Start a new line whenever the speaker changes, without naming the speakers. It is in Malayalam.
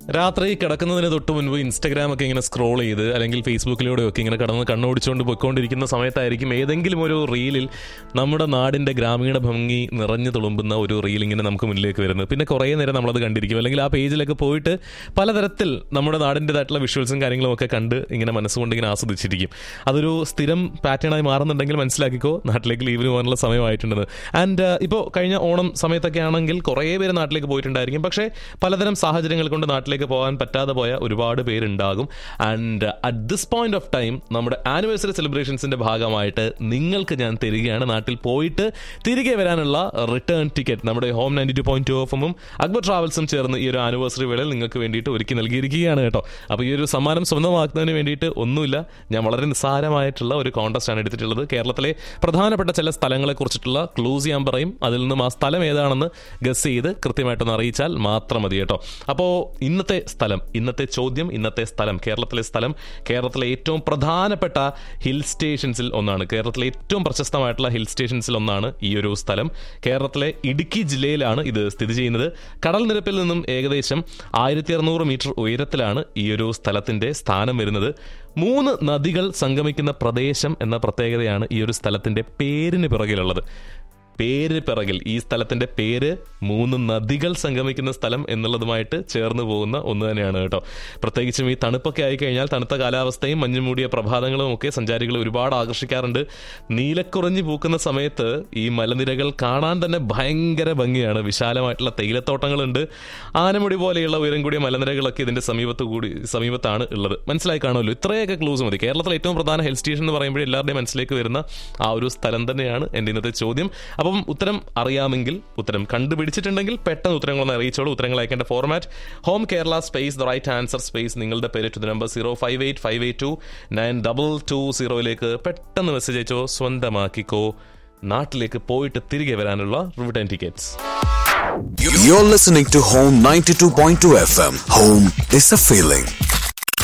രാത്രി കിടക്കുന്നതിന് തൊട്ട് മുൻപ് ഇൻസ്റ്റാഗ്രാം ഒക്കെ ഇങ്ങനെ സ്ക്രോൾ ചെയ്ത് അല്ലെങ്കിൽ ഫേസ്ബുക്കിലൂടെ ഒക്കെ ഇങ്ങനെ കടന്ന് കണ്ണോടിച്ചുകൊണ്ട് പോയിക്കൊണ്ടിരിക്കുന്ന സമയത്തായിരിക്കും ഏതെങ്കിലും ഒരു റീലിൽ നമ്മുടെ നാടിന്റെ ഗ്രാമീണ ഭംഗി നിറഞ്ഞു തുളുമ്പുന്ന ഒരു റീൽ ഇങ്ങനെ നമുക്ക് മുന്നിലേക്ക് വരുന്നത് പിന്നെ കുറേ നേരം നമ്മളത് കണ്ടിരിക്കും അല്ലെങ്കിൽ ആ പേജിലൊക്കെ പോയിട്ട് പലതരത്തിൽ നമ്മുടെ നാടിൻ്റെതായിട്ടുള്ള വിഷ്വൽസും കാര്യങ്ങളും ഒക്കെ കണ്ട് ഇങ്ങനെ മനസ്സുകൊണ്ട് ഇങ്ങനെ ആസ്വദിച്ചിരിക്കും അതൊരു സ്ഥിരം പാറ്റേണായി മാറുന്നുണ്ടെങ്കിൽ മനസ്സിലാക്കിക്കോ നാട്ടിലേക്ക് ലീവിന് പോകാനുള്ള സമയമായിട്ടുണ്ടെന്ന് ആൻഡ് ഇപ്പോൾ കഴിഞ്ഞ ഓണം സമയത്തൊക്കെ ആണെങ്കിൽ കുറേ പേര് നാട്ടിലേക്ക് പോയിട്ടുണ്ടായിരിക്കും പക്ഷേ പലതരം സാഹചര്യങ്ങൾ കൊണ്ട് നാട്ടിലേക്ക് പോകാൻ പറ്റാതെ പോയ ഒരുപാട് പേരുണ്ടാകും and at this point of time നമ്മുടെ ആനിവേഴ്സറി സെലിബ്രേഷൻസിന്റെ ഭാഗമായിട്ട് നിങ്ങൾക്ക് ഞാൻ തരികയാണ് നാട്ടിൽ പോയിട്ട് തിരികെ വരാനുള്ള റിട്ടേൺ ടിക്കറ്റ് നമ്മുടെ home ninety two point two എഫും അക്ബർ ട്രാവൽസും ചേർന്ന് ഈ ഒരു ആനിവേഴ്സറി വേളയിൽ നിങ്ങൾക്ക് വേണ്ടിയിട്ട് ഒരുക്കി നൽകിയിരിക്കുകയാണ് കേട്ടോ അപ്പോൾ ഈ ഒരു സമ്മാനം സ്വന്തമാക്കുന്നതിന് വേണ്ടിയിട്ട് ഒന്നുമില്ല ഞാൻ വളരെ നിസ്സാരമായിട്ടുള്ള ഒരു കോൺടസ്റ്റ് ആണ് എടുത്തിട്ടുള്ളത് കേരളത്തിലെ പ്രധാനപ്പെട്ട ചില സ്ഥലങ്ങളെ കുറിച്ചിട്ടുള്ള ക്ലൂസ് ഞാൻ പറയും അതിൽ നിന്നും ആ സ്ഥലം ഏതാണെന്ന് ഗസ് ചെയ്ത് കൃത്യമായിട്ടൊന്ന് അറിയിച്ചാൽ മാത്രം മതി കേട്ടോ അപ്പോൾ ഇന്നത്തെ സ്ഥലം ഇന്നത്തെ ചോദ്യം ഇന്നത്തെ സ്ഥലം കേരളത്തിലെ സ്ഥലം കേരളത്തിലെ ഏറ്റവും പ്രധാനപ്പെട്ട ഹിൽ സ്റ്റേഷൻസിൽ ഒന്നാണ് കേരളത്തിലെ ഏറ്റവും പ്രശസ്തമായിട്ടുള്ള ഹിൽ സ്റ്റേഷൻസിൽ ഒന്നാണ് ഈ ഒരു സ്ഥലം കേരളത്തിലെ ഇടുക്കി ജില്ലയിലാണ് ഇത് സ്ഥിതി ചെയ്യുന്നത് കടൽ നിരപ്പിൽ നിന്നും ഏകദേശം ആയിരത്തി അറുന്നൂറ് മീറ്റർ ഉയരത്തിലാണ് ഈ ഒരു സ്ഥലത്തിന്റെ സ്ഥാനം വരുന്നത് മൂന്ന് നദികൾ സംഗമിക്കുന്ന പ്രദേശം എന്ന പ്രത്യേകതയാണ് ഈ ഒരു സ്ഥലത്തിന്റെ പേരിന് പിറകിലുള്ളത് പേര് പിറകിൽ ഈ സ്ഥലത്തിന്റെ പേര് മൂന്ന് നദികൾ സംഗമിക്കുന്ന സ്ഥലം എന്നുള്ളതുമായിട്ട് ചേർന്ന് പോകുന്ന ഒന്ന് തന്നെയാണ് കേട്ടോ പ്രത്യേകിച്ചും ഈ തണുപ്പൊക്കെ ആയിക്കഴിഞ്ഞാൽ തണുത്ത കാലാവസ്ഥയും മഞ്ഞു മൂടിയ പ്രഭാതങ്ങളും ഒക്കെ സഞ്ചാരികളെ ഒരുപാട് ആകർഷിക്കാറുണ്ട് നീലക്കുറഞ്ഞു പൂക്കുന്ന സമയത്ത് ഈ മലനിരകൾ കാണാൻ തന്നെ ഭയങ്കര ഭംഗിയാണ് വിശാലമായിട്ടുള്ള തേയിലത്തോട്ടങ്ങളുണ്ട് ആനമുടി പോലെയുള്ള ഉയരം കൂടിയ മലനിരകളൊക്കെ ഇതിന്റെ സമീപത്ത് കൂടി സമീപത്താണ് ഉള്ളത് മനസ്സിലായി കാണുമല്ലോ ഇത്രയൊക്കെ ക്ലൂസ് മതി കേരളത്തിലെ ഏറ്റവും പ്രധാന ഹിൽ സ്റ്റേഷൻ എന്ന് പറയുമ്പോൾ എല്ലാവരുടെയും മനസ്സിലേക്ക് വരുന്ന ആ ഒരു സ്ഥലം തന്നെയാണ് എൻ്റെ ഇന്നത്തെ ചോദ്യം അപ്പം ഉത്തരം അറിയാമെങ്കിൽ ഉത്തരം കണ്ടുപിടിച്ചിട്ടുണ്ടെങ്കിൽ പെട്ടെന്ന് ഉത്തരങ്ങളൊന്ന് അറിയിച്ചോളൂ ഉത്തരങ്ങൾ അയക്കേണ്ട format home Kerala space the right answer space നിങ്ങളുടെ പേര് to the number zero five eight five eight two nine double two സീറോയിലേക്ക് പെട്ടെന്ന് മെസ്സേജ് അയച്ചോ സ്വന്തമാക്കിക്കോ നാട്ടിലേക്ക് പോയിട്ട് തിരികെ വരാനുള്ള return tickets
You're listening to Home 92.2 FM. Home is a feeling.